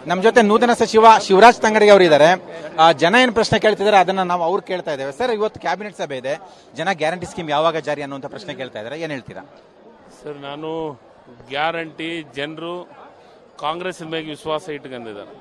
ನಮ್ಮ ಜೊತೆ ನೂತನ ಸಚಿವ ಶಿವರಾಜ್ ತಂಗಡಿಗೆ ಅವರು ಇದ್ದಾರೆ ಆ, ಜನ ಏನ್ ಪ್ರಶ್ನೆ ಕೇಳ್ತಿದ್ದಾರೆ ಅದನ್ನ ನಾವು ಅವ್ರು ಕೇಳ್ತಾ ಇದ್ದೇವೆ ಸರ್ ಇವತ್ತು ಕ್ಯಾಬಿನೆಟ್ ಸಭೆ ಇದೆ ಜನ ಗ್ಯಾರಂಟಿ ಸ್ಕೀಮ್ ಯಾವಾಗ ಜಾರಿ ಅನ್ನುವಂತ ಪ್ರಶ್ನೆ ಕೇಳ್ತಾ ಇದ್ದಾರೆ ಏನ್ ಹೇಳ್ತೀರಾ ಸರ್ ನಾನು ಗ್ಯಾರಂಟಿ ಜನರು ಕಾಂಗ್ರೆಸ್ ಮೇಲೆ ವಿಶ್ವಾಸ ಇಟ್ಕೊಂಡಿದ್ದಾರೆ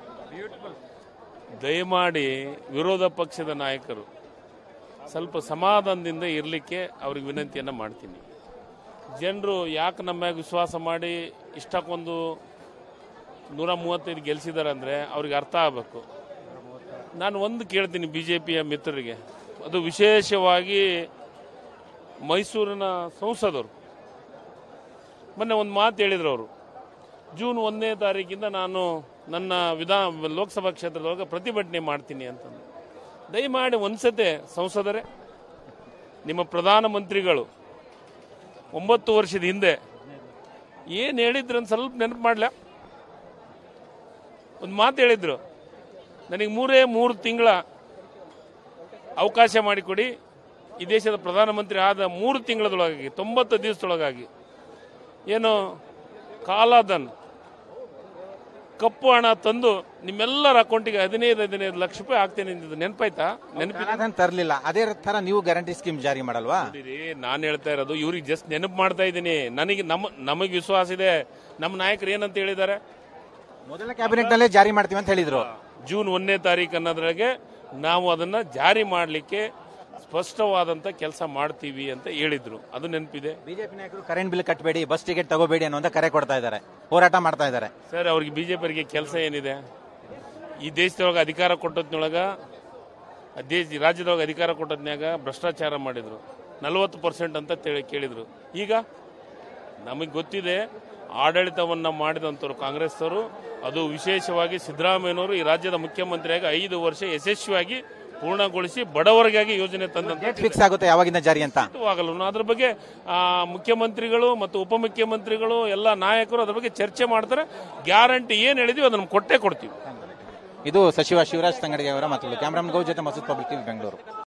ದಯಮಾಡಿ ವಿರೋಧ ಪಕ್ಷದ ನಾಯಕರು ಸ್ವಲ್ಪ ಸಮಾಧಾನದಿಂದ ಇರಲಿಕ್ಕೆ ಅವ್ರಿಗೆ ವಿನಂತಿಯನ್ನು ಮಾಡ್ತೀನಿ ಜನರು ಯಾಕೆ ನಮ್ಮ ಮ್ಯಾಗ ವಿಶ್ವಾಸ ಮಾಡಿ ಇಷ್ಟಕ್ಕೊಂದು ನೂರ ಮೂವತ್ತೈದು ಗೆಲ್ಸಿದ್ದಾರೆ ಅಂದರೆ ಅವ್ರಿಗೆ ಅರ್ಥ ಆಗಬೇಕು ನಾನು ಒಂದು ಕೇಳ್ತೀನಿ ಬಿ ಜೆ ಪಿಯ ಮಿತ್ರರಿಗೆ ಅದು ವಿಶೇಷವಾಗಿ ಮೈಸೂರಿನ ಸಂಸದರು ಮೊನ್ನೆ ಒಂದು ಮಾತು ಹೇಳಿದ್ರು ಅವರು ಜೂನ್ ಒಂದನೇ ತಾರೀಕಿಂದ ನಾನು ನನ್ನ ವಿಧಾನ ಲೋಕಸಭಾ ಕ್ಷೇತ್ರದೊಳಗೆ ಪ್ರತಿಭಟನೆ ಮಾಡ್ತೀನಿ ಅಂತಂದು ದಯಮಾಡಿ ಒಂದ್ಸತೆ ಸಂಸದರೇ ನಿಮ್ಮ ಪ್ರಧಾನಮಂತ್ರಿಗಳು ಒಂಬತ್ತು ವರ್ಷದ ಹಿಂದೆ ಏನು ಹೇಳಿದ್ರು ಅಂತ ಸ್ವಲ್ಪ ನೆನಪು ಮಾಡ್ಲ ಒಂದು ಮಾತು ಹೇಳಿದ್ರು ನನಗೆ ಮೂರೇ ಮೂರು ತಿಂಗಳ ಅವಕಾಶ ಮಾಡಿಕೊಡಿ ಈ ದೇಶದ ಪ್ರಧಾನಮಂತ್ರಿ ಆದ ಮೂರು ತಿಂಗಳದೊಳಗಾಗಿ ತೊಂಬತ್ತು ದಿವಸದೊಳಗಾಗಿ ಏನು ಕಾಲಾದನ್ ಕಪ್ಪು ಹಣ ತಂದು ನಿಮ್ಮೆಲ್ಲರ ಅಕೌಂಟಿಗೆ ಹದಿನೈದು ಹದಿನೈದು ಲಕ್ಷ ರೂಪಾಯಿ ಹಾಕ್ತೇನೆ ಅಂದಿದ್ದು ನೆನಪಾಯ್ತಾ ನೆನಪಿ ಅದನ್ನ ತರಲಿಲ್ಲ ಅದೇ ತರ ನೀವು ಗ್ಯಾರಂಟಿ ಸ್ಕೀಮ್ ಜಾರಿ ಮಾಡಲ್ವಾ ನಾನು ಹೇಳ್ತಾ ಇರೋದು ಇವ್ರಿಗೆ ಜಸ್ಟ್ ನೆನಪು ಮಾಡ್ತಾ ಇದ್ದೀನಿ ನನಗೆ ನಮ್ಮ ನಮಗೆ ವಿಶ್ವಾಸ ಇದೆ ನಮ್ಮ ನಾಯಕರು ಏನಂತ ಹೇಳಿದ್ದಾರೆ ಮೊದಲ ಕ್ಯಾಬಿನೆಟ್ ನಲ್ಲೇ ಜಾರಿ ಮಾಡ್ತೀವಿ ಅಂತ ಹೇಳಿದ್ರು ಜೂನ್ ಒಂದನೇ ತಾರೀಕು ಅನ್ನೋದ್ರಾಗೆ ನಾವು ಅದನ್ನ ಜಾರಿ ಮಾಡಲಿಕ್ಕೆ ಸ್ಪಷ್ಟವಾದಂತ ಕೆಲಸ ಮಾಡ್ತೀವಿ ಅಂತ ಹೇಳಿದ್ರು ಅದು ನೆನಪಿದೆ ಬಿಜೆಪಿ ನಾಯಕರು ಕರೆಂಟ್ ಬಿಲ್ ಕಟ್ಟಬೇಡಿ ಬಸ್ ಟಿಕೆಟ್ ತಗೋಬೇಡಿ ಅನ್ನುವಂತ ಕರೆ ಕೊಡ್ತಾ ಇದ್ದಾರೆ ಹೋರಾಟ ಮಾಡ್ತಾ ಇದ್ದಾರೆ ಸರ್ ಅವ್ರಿಗೆ ಬಿಜೆಪಿಯವರಿಗೆ ಕೆಲಸ ಏನಿದೆ ಈ ದೇಶದೊಳಗೆ ಅಧಿಕಾರ ಕೊಟ್ಟದ್ನೊಳಗ ಆ ದೇಶ ರಾಜ್ಯದೊಳಗೆ ಅಧಿಕಾರ ಕೊಟ್ಟದ್ನ್ಯಾಗ ಭ್ರಷ್ಟಾಚಾರ ಮಾಡಿದ್ರು ನಲವತ್ತು ಪರ್ಸೆಂಟ್ ಅಂತ ತೇಳಿ ಕೇಳಿದ್ರು ಈಗ ನಮಗೆ ಗೊತ್ತಿದೆ ಆಡಳಿತವನ್ನ ಮಾಡಿದಂಥವ್ರು ಕಾಂಗ್ರೆಸ್ನವರು ಅದು ವಿಶೇಷವಾಗಿ ಸಿದ್ದರಾಮಯ್ಯನವರು ಈ ರಾಜ್ಯದ ಮುಖ್ಯಮಂತ್ರಿಯಾಗಿ ಐದು ವರ್ಷ ಯಶಸ್ವಿಯಾಗಿ ಪೂರ್ಣಗೊಳಿಸಿ ಬಡವರಿಗಾಗಿ ಯೋಜನೆ ತಂದಂತ ಡೇಟ್ ಫಿಕ್ಸ್ ಆಗುತ್ತೆ ಯಾವಾಗಿಂದ ಜಾರಿ ಅಂತ ಆಗಲ್ಲ ಅದ್ರ ಬಗ್ಗೆ ಆ, ಮುಖ್ಯಮಂತ್ರಿಗಳು ಮತ್ತು ಉಪಮುಖ್ಯಮಂತ್ರಿಗಳು ಎಲ್ಲ ನಾಯಕರು ಅದ್ರ ಬಗ್ಗೆ ಚರ್ಚೆ ಮಾಡ್ತಾರೆ ಗ್ಯಾರಂಟಿ ಏನ್ ಹೇಳಿದೀವಿ ಅದನ್ನ ಕೊಟ್ಟೇ ಕೊಡ್ತೀವಿ ಇದು ಸಚಿವ ಶಿವರಾಜ್ ತಂಗಡಿಗೆ ಅವರ ಮಾತುಗಳು ಕ್ಯಾಮ್ರಾಮನ್ ಗೌ ಜೊತೆ ಮಸೂದ್ ಪಬ್ಲಿಕ್ ಟಿವಿ ಬೆಂಗಳೂರು